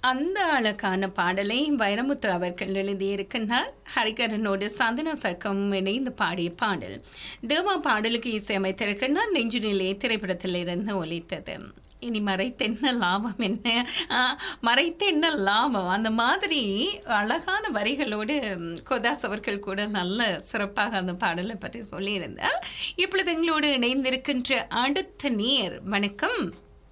அந்த அழகான பாடலை வைரமுத்து அவர்கள் எழுதியிருக்கின்றார் ஹரிகரனோடு சந்தன சர்க்கம் இணைந்து பாடிய பாடல் தேவா பாடலுக்கு இசையமைத்திருக்கின்றார் நெஞ்சுநிலை திரைப்படத்தில் இருந்து ஒலித்தது இனி மறைத்தென்ன லாபம் என்ன ஆ, மறைத்தென்ன லாபம் அந்த மாதிரி அழகான வரிகளோடு ம், கோதாஸ் அவர்கள் கூட நல்ல சிறப்பாக அந்த பாடலை பற்றி சொல்லியிருந்தார் இப்பொழுது எங்களோடு இணைந்திருக்கின்ற அடுத்த நேர் வணக்கம்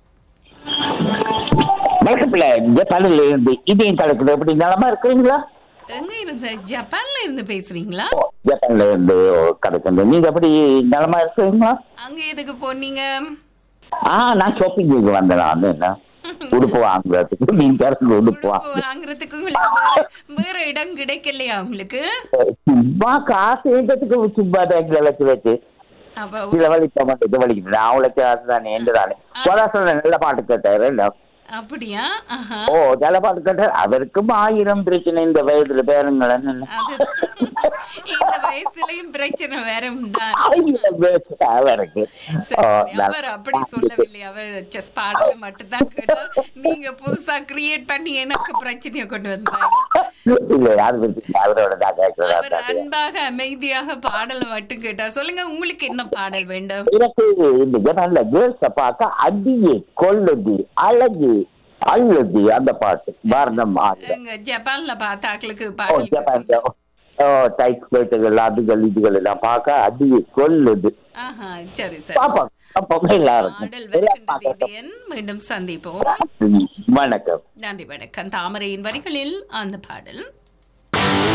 வழக்கத்துல ஜப்பானில் இருந்து இதயம் கலக்குது எப்படி நலமா இருக்கிறீங்களா எங்க இருந்து ஜப்பான்ல இருந்து பேசுறீங்களா ஓ, ஜப்பான்ல இருந்து கலக்குது நீங்க எப்படி நலமா இருக்கிறீங்களா அங்க எதுக்கு போனீங்க ஆ நான் ஷாப்பிங்க்கு வந்தேன் நான் என்ன உடுப்பு வாங்குறதுக்கு நீங்க இருந்து உடுப்பு உடுப்பு வாங்க வாங்குறதுக்கு உங்களுக்கு வேற- வேற இடம் கிடைக்கலையா உங்களுக்கு சும்மா காசு ஏற்றதுக்கு சும்மா பேங்க்ல வச்சு வச்சு அப்ப சில வலிக்க மாட்டேது வலிக்குது நான் அவளுக்கு அதுதானே என்று தானே போதா சொல்ல நல்ல பாட்டு கேட்டாரு இல்ல அப்படியா ஆஹா ஓ நல்ல பாட்டு கேட்டாரு அவருக்கும் ஆயிரம் பிரச்சனை இந்த வயதுல பேருங்களேன்னு அது இந்த வயசுலயும் பிரச்சனை வேற உண்டா ஆயிரம் பிரச்சனை அவருக்கு சரி, ஓ, அவர் அப்படி சொல்லவில்லை அவர் செஸ் பாடல மட்டும்தான் கேட்டார் நீங்க புதுசா கிரியேட் பண்ணி எனக்கு பிரச்சனையை கொண்டு வந்தார் இல்ல யாரு பிரச்சனை அவரோட தான் அவர் கேட்கிறதா அன்பாக அமைதியாக பாடல மட்டும் கேட்டார் சொல்லுங்க உங்களுக்கு என்ன பாடல் வேண்டும் எனக்கு இந்த ஜனால கேர்ள்ஸ பார்க்க அடியே கொல்லுது அழகு அழுது அந்த பாட்டு பாரதம் ஆடுற எங்க ஜப்பான்ல பார்த்தாக்களுக்கு ஓ பாடல் ஜப்பான்ல ஓ டைட் ஸ்கர்ட்டுகள் அதுகள் இதுகள் எல்லாம் பார்க்க அடியே கொல்லுது ஆஹா சரி சரி பாப்போம் பாப்போம் எல்லாம் பாடல் இருக்கும் எல்லாம் வருகின்றது பார்க்கட்டும். இதயன். மீண்டும் சந்திப்போம் வணக்கம் நன்றி வணக்கம் தாமரையின் வரிகளில் அந்த பாடல்